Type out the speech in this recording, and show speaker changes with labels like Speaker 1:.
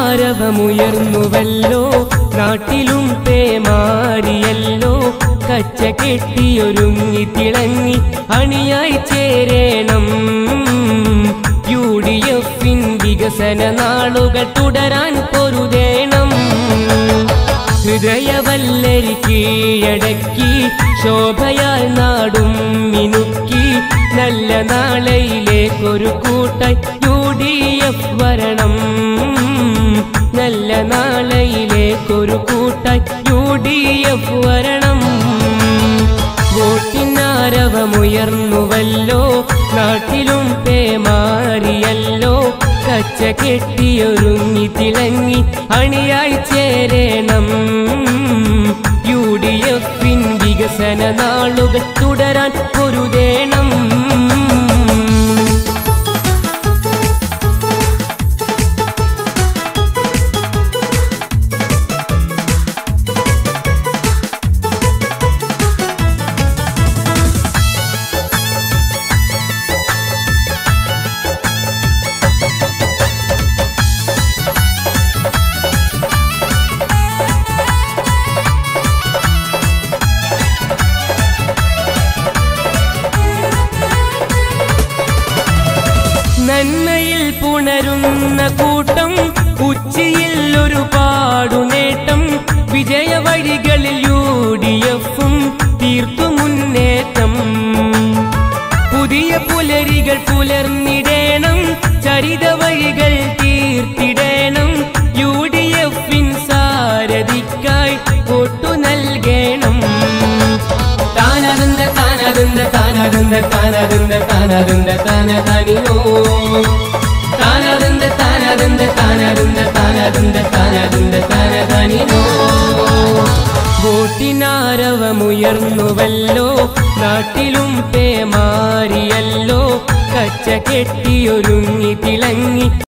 Speaker 1: വോട്ടിനാരവമുയർന്നുവല്ലോ നാട്ടിലും പേമാരിയല്ലോ കച്ച കെട്ടിയൊരുങ്ങി തിളങ്ങി അണിയായി ചേരേണം യു ഡി എഫിൻ വികസന നാളുകൾ തുടരാൻ പൊരുതേണം ഹൃദയവല്ലരി കീഴടക്കി ശോഭയാൽ നാടും മിനുക്കി നല്ല നാളയിലേക്കൊരു കൂട്ടായി യു ഡി എഫ് വരണം നല്ല നാളയിലേക്കൊരു കൂട്ടായി യു ഡി എഫ് വരണം വോട്ടിനാരവമുയർന്നുവല്ലോ നാട്ടിലും പേമാറിയല്ലോ കച്ച കെട്ടിയൊരുങ്ങി തിളങ്ങി അണിയായി ചേരേണം യു ഡി എഫിൻ വികസന നാളുകൾ തുടരാൻ പൊരുതേണം നന്മയിൽ പുണരുന്ന കൂട്ടം ഉച്ചിയിൽ ഒരുപാടു നേട്ടം വിജയ വഴികളിൽ യു ഡി എഫും തീർത്തു മുന്നേറ്റം പുതിയ പുലരികൾ പുലർന്നിടേണം ചരിത വഴികൾ തീർത്തിടേണം യു ഡി എഫിൻ സാരഥിക്കായി വോട്ടു നൽകണം താനതുണ്ട താനതുണ്ട താനതുണ്ട താനതുണ്ട താനതുണ്ട താനതനിയോ താനതുണ്ട താനതുണ്ട താനതുണ്ട താനതുണ്ട താനതുണ്ട താനതനിയോ വോട്ടിനാരവമുയർന്നുവല്ലോ നാട്ടിലും പേമാരിയല്ലോ കച്ച കെട്ടിയൊരുങ്ങി തിളങ്ങി